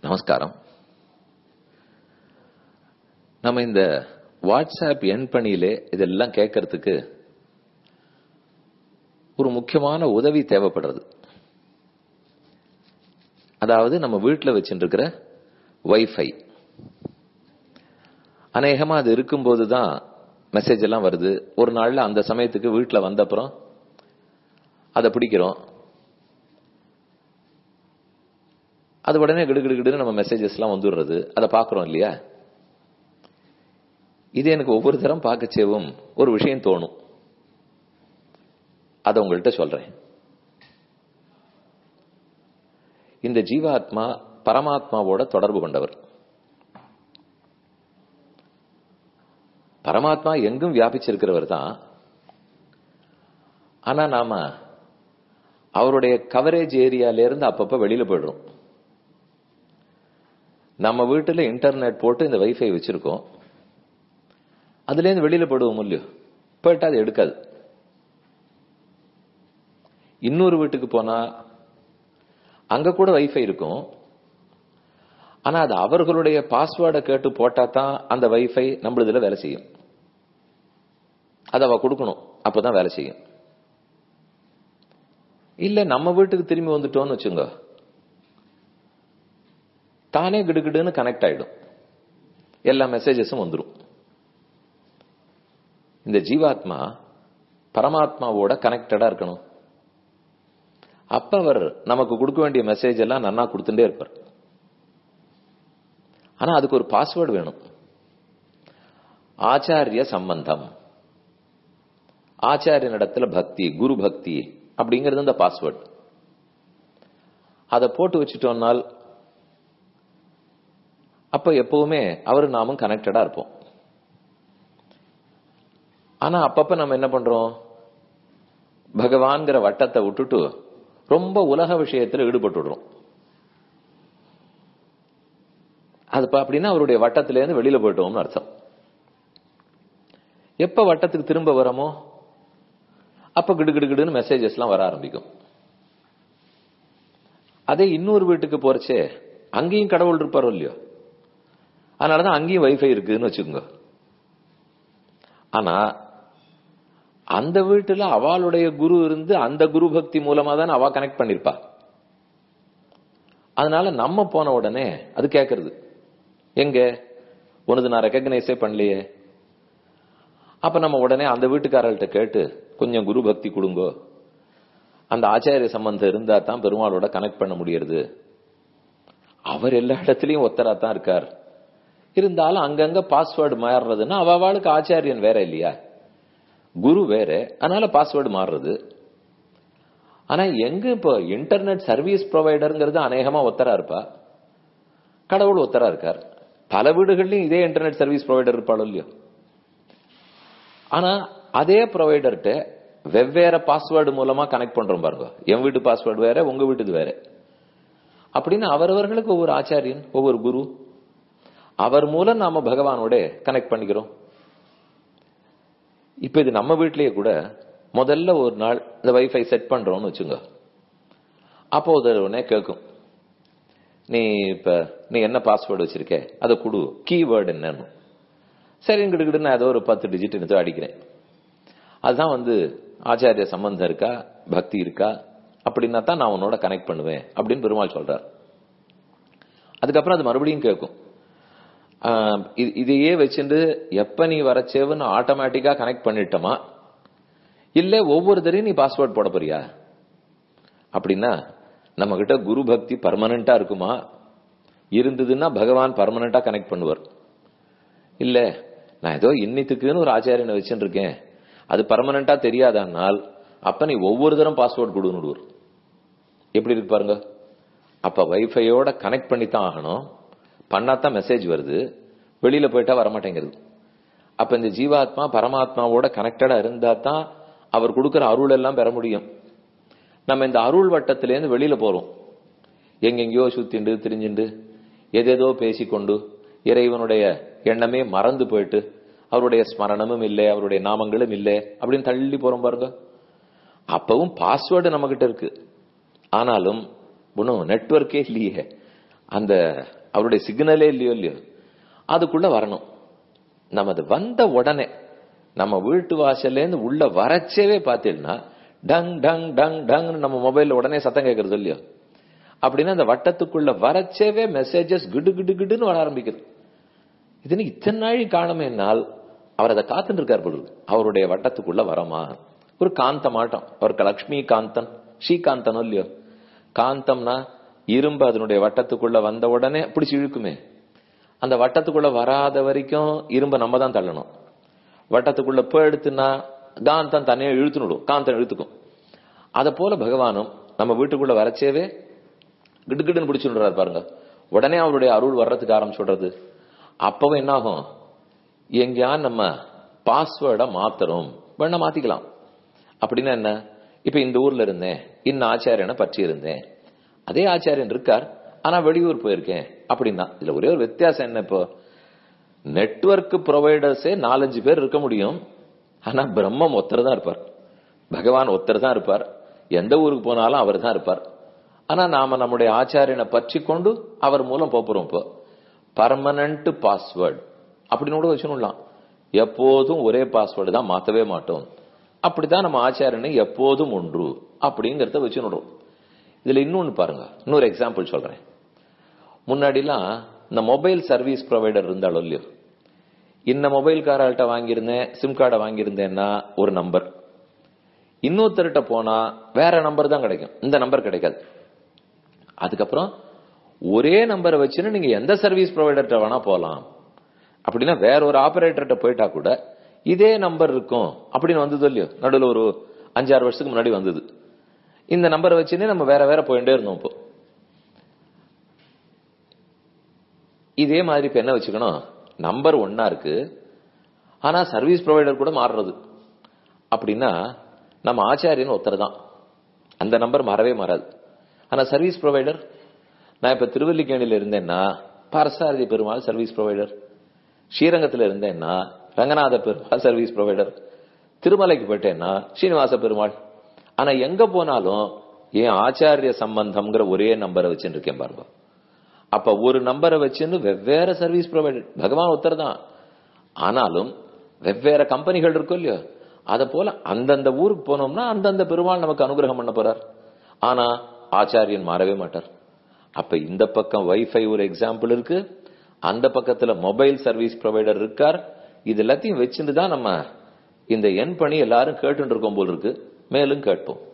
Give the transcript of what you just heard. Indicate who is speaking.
Speaker 1: நமஸ்காரம் நம்ம இந்த வாட்ஸ்அப் எண் பணியிலே இதெல்லாம் கேட்கறதுக்கு ஒரு முக்கியமான உதவி தேவைப்படுறது அதாவது நம்ம வீட்டில் வச்சுருக்கிற வைஃபை அநேகமா அது இருக்கும்போது தான் மெசேஜ் எல்லாம் வருது ஒரு நாள்ல அந்த சமயத்துக்கு வீட்டில் வந்த அப்புறம் அதை பிடிக்கிறோம் அது உடனே கிடுகிடுகிடுன்னு நம்ம மெசேஜஸ் எல்லாம் வந்துடுறது அதை பார்க்குறோம் இல்லையா இது எனக்கு ஒவ்வொரு தரம் பார்க்கச்சேவும் ஒரு விஷயம் தோணும் அதை உங்கள்கிட்ட சொல்றேன் இந்த ஜீவாத்மா பரமாத்மாவோட தொடர்பு கொண்டவர் பரமாத்மா எங்கும் வியாபிச்சிருக்கிறவர் தான் ஆனா நாம அவருடைய கவரேஜ் ஏரியால இருந்து அப்பப்ப வெளியில போயிடுறோம் நம்ம வீட்டுல இன்டர்நெட் போட்டு இந்த வைஃபை வச்சிருக்கோம் அதுல இருந்து வெளியில போடுவோம் இல்லையோ போயிட்டா அது எடுக்காது இன்னொரு வீட்டுக்கு போனா அங்க கூட வைஃபை இருக்கும் ஆனா அது அவர்களுடைய பாஸ்வேர்டை கேட்டு போட்டா தான் அந்த வைஃபை நம்மளதுல வேலை செய்யும் அதை அவ கொடுக்கணும் அப்பதான் வேலை செய்யும் இல்ல நம்ம வீட்டுக்கு திரும்பி வந்துட்டோம்னு வச்சுங்க தானே கிடுகிடுன்னு கனெக்ட் ஆயிடும் எல்லா மெசேஜஸும் வந்துடும் இந்த ஜீவாத்மா பரமாத்மாவோட கனெக்டடா இருக்கணும் அப்ப அவர் நமக்கு கொடுக்க வேண்டிய மெசேஜ் எல்லாம் நன்னா கொடுத்துட்டே இருப்பார் ஆனா அதுக்கு ஒரு பாஸ்வேர்டு வேணும் ஆச்சாரிய சம்பந்தம் ஆச்சாரியனிடத்துல பக்தி குரு பக்தி அப்படிங்கிறது இந்த பாஸ்வேர்டு அதை போட்டு வச்சுட்டோம்னால் அப்ப எப்பவுமே அவரு நாமும் கனெக்டடா இருப்போம் ஆனா அப்பப்ப நம்ம என்ன பண்றோம் பகவான்கிற வட்டத்தை விட்டுட்டு ரொம்ப உலக விஷயத்துல ஈடுபட்டுடுறோம் அது அப்படின்னா அவருடைய வட்டத்தில இருந்து வெளியில போயிட்டோம்னு அர்த்தம் எப்ப வட்டத்துக்கு திரும்ப வரமோ அப்ப கிடுகிடுகிடுன்னு மெசேஜஸ் எல்லாம் வர ஆரம்பிக்கும் அதே இன்னொரு வீட்டுக்கு போறச்சே அங்கேயும் கடவுள் இருப்பாரோ இல்லையோ அதனாலதான் அங்கேயும் வைஃபை இருக்குன்னு வச்சுக்கோங்க ஆனா அந்த வீட்டுல அவளுடைய குரு இருந்து அந்த குரு பக்தி மூலமா தான் அவ கனெக்ட் பண்ணிருப்பா அதனால நம்ம போன உடனே அது கேக்குறது எங்க உனது நான் ரெக்கக்னைஸே பண்ணலையே அப்ப நம்ம உடனே அந்த வீட்டுக்காரர்கிட்ட கேட்டு கொஞ்சம் குரு பக்தி கொடுங்கோ அந்த ஆச்சாரிய சம்பந்தம் இருந்தா தான் பெருமாளோட கனெக்ட் பண்ண முடியறது அவர் எல்லா இடத்துலயும் ஒத்தரா தான் இருக்கார் இருந்தாலும் அங்கங்க பாஸ்வேர்டு மாறுறதுன்னா அவளுக்கு ஆச்சாரியன் வேற இல்லையா குரு வேற அதனால பாஸ்வேர்டு மாறுறது ஆனா எங்க இப்போ இன்டர்நெட் சர்வீஸ் ப்ரொவைடருங்கிறது அநேகமா ஒத்தரா இருப்பா கடவுள் ஒத்தரா இருக்கார் பல வீடுகள்லயும் இதே இன்டர்நெட் சர்வீஸ் ப்ரொவைடர் இருப்பாளோ இல்லையோ ஆனா அதே ப்ரொவைடர்கிட்ட வெவ்வேறு பாஸ்வேர்டு மூலமா கனெக்ட் பண்றோம் பாருங்க என் வீட்டு பாஸ்வேர்டு வேற உங்க வீட்டுது வேற அப்படின்னு அவரவர்களுக்கு ஒவ்வொரு ஆச்சாரியன் ஒவ்வொரு குரு அவர் மூலம் நாம பகவானோட கனெக்ட் பண்ணிக்கிறோம் இப்ப இது நம்ம வீட்லயே கூட முதல்ல ஒரு நாள் இந்த வைஃபை செட் பண்றோம்னு வச்சுங்க அப்போ உடனே கேட்கும் நீ இப்ப நீ என்ன பாஸ்வேர்டு வச்சிருக்க அதை கொடு கீவேர்டு என்னன்னு சரி கிட்ட நான் ஏதோ ஒரு பத்து டிஜிட் எடுத்து அடிக்கிறேன் அதுதான் வந்து ஆச்சாரிய சம்பந்தம் இருக்கா பக்தி இருக்கா அப்படின்னா தான் நான் உன்னோட கனெக்ட் பண்ணுவேன் அப்படின்னு பெருமாள் சொல்றார் அதுக்கப்புறம் அது மறுபடியும் கேட்கும் இதையே வச்சுட்டு எப்ப நீ வரச்சேவுன்னு ஆட்டோமேட்டிக்கா கனெக்ட் பண்ணிட்டோமா இல்ல ஒவ்வொரு தரையும் நீ பாஸ்வேர்ட் போட போறியா அப்படின்னா நம்ம கிட்ட குரு பக்தி பர்மனண்டா இருக்குமா இருந்ததுன்னா பகவான் பர்மனண்டா கனெக்ட் பண்ணுவார் இல்ல நான் ஏதோ இன்னித்துக்குன்னு ஒரு ஆச்சாரியனை வச்சுட்டு இருக்கேன் அது பர்மனண்டா தெரியாதானால் அப்ப நீ ஒவ்வொரு தரம் பாஸ்வேர்ட் கொடுன்னு எப்படி இருக்கு பாருங்க அப்ப வைஃபையோட கனெக்ட் பண்ணி தான் ஆகணும் பண்ணாதான் மெசேஜ் வருது வெளியில போயிட்டா வரமாட்டேங்கிறது அப்ப இந்த ஜீவாத்மா பரமாத்மாவோட கனெக்டடா இருந்தா தான் அவர் கொடுக்கிற அருள் எல்லாம் பெற முடியும் நம்ம இந்த அருள் வட்டத்திலேருந்து வெளியில போறோம் எங்கெங்கயோ சுத்திண்டு திரிஞ்சுண்டு எதேதோ பேசிக்கொண்டு இறைவனுடைய எண்ணமே மறந்து போயிட்டு அவருடைய ஸ்மரணமும் இல்லை அவருடைய நாமங்களும் இல்லை அப்படின்னு தள்ளி போறோம் பாருங்க அப்பவும் பாஸ்வேர்டு நம்ம கிட்ட இருக்கு ஆனாலும் ஒன்றும் நெட்ஒர்க்கே இல்லையே அந்த அவருடைய சிக்னலே இல்லையோ இல்லையோ அதுக்குள்ள வரணும் நம்ம அது வந்த உடனே நம்ம வீட்டு வாசல்ல இருந்து உள்ள வரச்சேவே பார்த்தீங்கன்னா டங் டங் டங் டங் நம்ம மொபைல்ல உடனே சத்தம் கேட்கறது இல்லையோ அப்படின்னா அந்த வட்டத்துக்குள்ள வரச்சேவே மெசேஜஸ் கிடு கிடு கிடுன்னு வர ஆரம்பிக்குது இது இத்தனை நாள் காணமே நாள் அவர் அதை காத்துட்டு இருக்கார் பொழுது அவருடைய வட்டத்துக்குள்ள வரமா ஒரு காந்த மாட்டம் அவருக்கு லக்ஷ்மி காந்தன் ஸ்ரீகாந்தனோ இல்லையோ காந்தம்னா இரும்பு அதனுடைய வட்டத்துக்குள்ள வந்த உடனே பிடிச்சி இழுக்குமே அந்த வட்டத்துக்குள்ள வராத வரைக்கும் இரும்ப நம்ம தான் தள்ளணும் வட்டத்துக்குள்ள போயிடுத்துனா காந்தம் தனியா இழுத்துனுடும் காந்தம் இழுத்துக்கும் அத போல பகவானும் நம்ம வீட்டுக்குள்ள வரச்சேவே கிடுகிடுன்னு பிடிச்சுடுறாரு பாருங்க உடனே அவருடைய அருள் வர்றதுக்கு ஆரம்பிச்சுடுறது அப்பவும் என்ன ஆகும் எங்கேயா நம்ம பாஸ்வேர்டை மாத்தணும் வேணா மாத்திக்கலாம் அப்படின்னா என்ன இப்ப இந்த ஊர்ல இருந்தேன் இன்ன ஆச்சாரியனை பற்றி இருந்தேன் அதே ஆச்சாரியன் இருக்கார் ஆனா வெளியூர் போயிருக்கேன் அப்படின்னா இதுல ஒரே ஒரு வித்தியாசம் என்ன இப்போ நெட்வொர்க் ப்ரொவைடர்ஸே நாலஞ்சு பேர் இருக்க முடியும் ஆனா பிரம்மம் ஒருத்தர் தான் இருப்பார் பகவான் ஒருத்தர் தான் இருப்பார் எந்த ஊருக்கு போனாலும் அவர் தான் இருப்பார் ஆனா நாம நம்முடைய ஆச்சாரியனை பற்றி கொண்டு அவர் மூலம் போறோம் இப்போ பர்மனன்ட் பாஸ்வேர்டு அப்படின்னு கூட வச்சுடலாம் எப்போதும் ஒரே பாஸ்வேர்டு தான் மாத்தவே மாட்டோம் அப்படித்தான் நம்ம ஆச்சாரியனை எப்போதும் ஒன்று அப்படிங்கறத வச்சுடுறோம் இதுல இன்னொன்னு பாருங்க இன்னொரு எக்ஸாம்பிள் சொல்றேன் முன்னாடிலாம் இந்த மொபைல் சர்வீஸ் ப்ரொவைடர் இருந்தாலும் இல்லையோ இந்த மொபைல் காரால்கிட்ட வாங்கியிருந்தேன் சிம் கார்டை வாங்கியிருந்தேன்னா ஒரு நம்பர் இன்னொருத்தர்கிட்ட போனா வேற நம்பர் தான் கிடைக்கும் இந்த நம்பர் கிடைக்காது அதுக்கப்புறம் ஒரே நம்பரை வச்சுன்னு நீங்க எந்த சர்வீஸ் ப்ரொவைடர்கிட்ட வேணா போகலாம் அப்படின்னா வேற ஒரு ஆபரேட்டர்கிட்ட போயிட்டா கூட இதே நம்பர் இருக்கும் அப்படின்னு வந்தது இல்லையோ நடுவில் ஒரு அஞ்சாறு வருஷத்துக்கு முன்னாடி வந்தது இந்த நம்பரை வச்சுன்னு நம்ம வேற வேற போயிட்டே இருந்தோம் இப்போ இதே மாதிரி இப்ப என்ன வச்சுக்கணும் நம்பர் ஒன்னா இருக்கு ஆனா சர்வீஸ் ப்ரொவைடர் கூட மாறுறது அப்படின்னா நம்ம ஆச்சாரியன் ஒருத்தர் தான் அந்த நம்பர் மாறவே மாறாது ஆனா சர்வீஸ் ப்ரொவைடர் நான் இப்ப திருவல்லிக்கேணியில இருந்தேன்னா பாரசாரதி பெருமாள் சர்வீஸ் ப்ரொவைடர் ஸ்ரீரங்கத்துல இருந்தேன்னா ரங்கநாத பெருமாள் சர்வீஸ் ப்ரொவைடர் திருமலைக்கு போயிட்டேன்னா ஸ்ரீனிவாச பெருமாள் ஆனா எங்க போனாலும் ஏன் ஆச்சாரிய சம்பந்தம்ங்கிற ஒரே நம்பரை வச்சுட்டு இருக்கேன் பாருங்க அப்ப ஒரு நம்பரை வச்சுன்னு வெவ்வேறு சர்வீஸ் ப்ரொவைடர் பகவான் ஒருத்தர் தான் ஆனாலும் வெவ்வேறு கம்பெனிகள் இருக்கும் இல்லையோ அத போல அந்தந்த ஊருக்கு போனோம்னா அந்தந்த பெருமாள் நமக்கு அனுகிரகம் பண்ண போறார் ஆனா ஆச்சாரியன் மாறவே மாட்டார் அப்ப இந்த பக்கம் வைஃபை ஒரு எக்ஸாம்பிள் இருக்கு அந்த பக்கத்துல மொபைல் சர்வீஸ் ப்ரொவைடர் இருக்கார் இது எல்லாத்தையும் வச்சுட்டு தான் நம்ம இந்த எண் பணி எல்லாரும் கேட்டு இருக்கோம் போல் இருக்கு மேலும் கேட்போம்